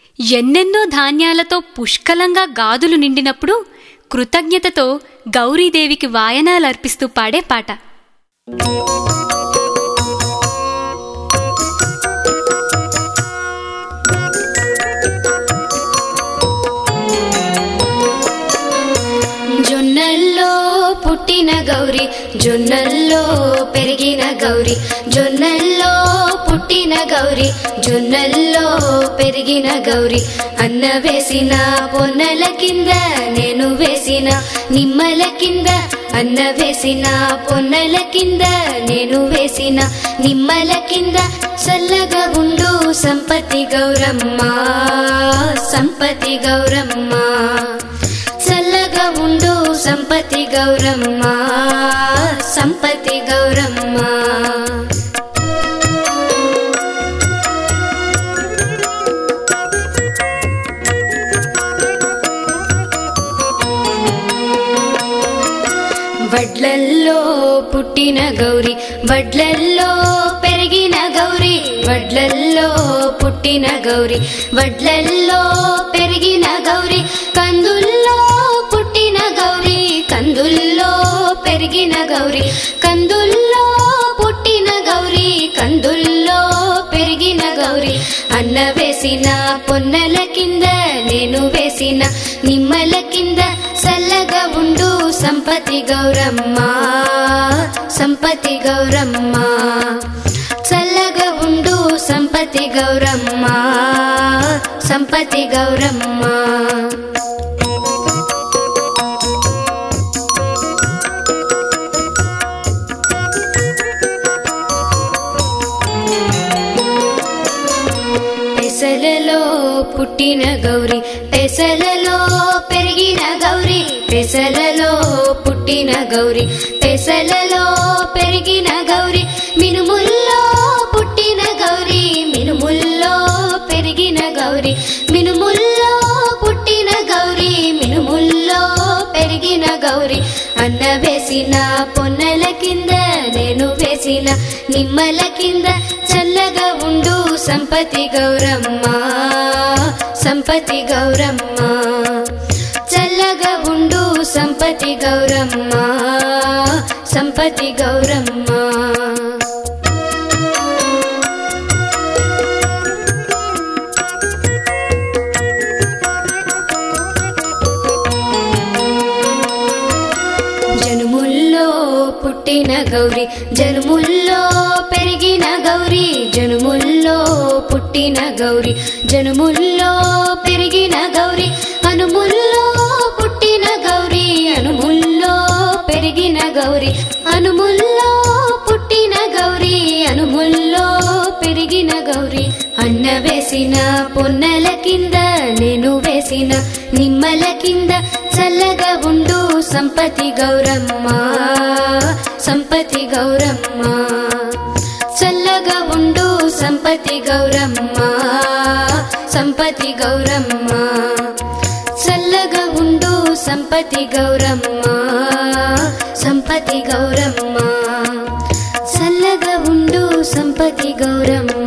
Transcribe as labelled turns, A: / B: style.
A: ఎన్నెన్నో ధాన్యాలతో పుష్కలంగా గాదులు నిండినప్పుడు కృతజ్ఞతతో గౌరీదేవికి వాయనాలర్పిస్తూ పాడే పాట
B: జొన్నల్లో పుట్టిన గౌరి జొన్నల్లో పెరిగిన గౌరి జొన్నల్లో పుట్టిన గౌరి జొన్నల్లో పెరిగిన గౌరి అన్న వేసిన పొన్నల కింద నేను వేసిన నిమ్మల కింద అన్న వేసిన పొన్నల కింద నేను వేసిన నిమ్మల కింద చల్లగా ఉండు సంపతి గౌరమ్మ సంపతి గౌరమ్మ చల్లగా ఉండు సంపతి గౌరమ్మ సంపతి గౌరమ్మ వడ్లల్లో పుట్టిన గౌరి వడ్లల్లో పెరిగిన గౌరి వడ్లల్లో పుట్టిన గౌరి వడ్లల్లో పెరిగిన గౌరి కందుల్లో పుట్టిన గౌరి కందుల్లో పెరిగిన గౌరి కందుల్లో పుట్టిన గౌరి కందుల్లో పెరిగిన గౌరి అన్న వేసిన పొన్నల కింద నేను వేసిన నిమ్మల కింద చల్లగా ఉండు సంపతి గౌరమ్మ సంపతి గౌరమ్మ చల్లగా ఉండు సంపతి గౌరమ్మ సంపతి గౌరమ్మ పెసలలో పుట్టిన గౌరి పెసలలో పెరిగిన గౌరి పెసలలో పుట్టిన గౌరి పెసలలో పెరిగిన గౌరి మినుముల్లో పుట్టిన గౌరి మినుముల్లో పెరిగిన గౌరి మినుముల్లో పుట్టిన గౌరి మినుముల్లో పెరిగిన గౌరి అన్న వేసిన పొన్నల కింద నేను వేసిన నిమ్మల కింద చల్లగా ఉండు సంపతి గౌరమ్మ సంపతి గౌరమ్మ చల్లగా ఉండు సంపతి గౌరమ్మ సంపతి గౌరమ్మ జనుముల్లో పుట్టిన గౌరి జనుముల్లో పెరిగిన గౌరి జనుముల్లో పుట్టిన గౌరి జనుముల్లో పెరిగిన గౌరి అనుముల్లో పుట్టిన గౌరి అనుముల్లో పెరిగిన గౌరి అనుముల్లో పుట్టిన గౌరి అనుముల్లో పెరిగిన గౌరి అన్న వేసిన పొన్నల కింద నేను వేసిన నిమ్మల కింద చల్లగా ఉండు సంపతి గౌరమ్మ సంపతి గౌరమ్మ చల్లగా ఉండు సంపతి గౌరమ్మ సంపతి గౌరమ్మ చల్లగా ఉండు సంపతి గౌరమ్మ సంపతి గౌరమ్మ చల్లగా ఉండు సంపతి గౌరమ్మ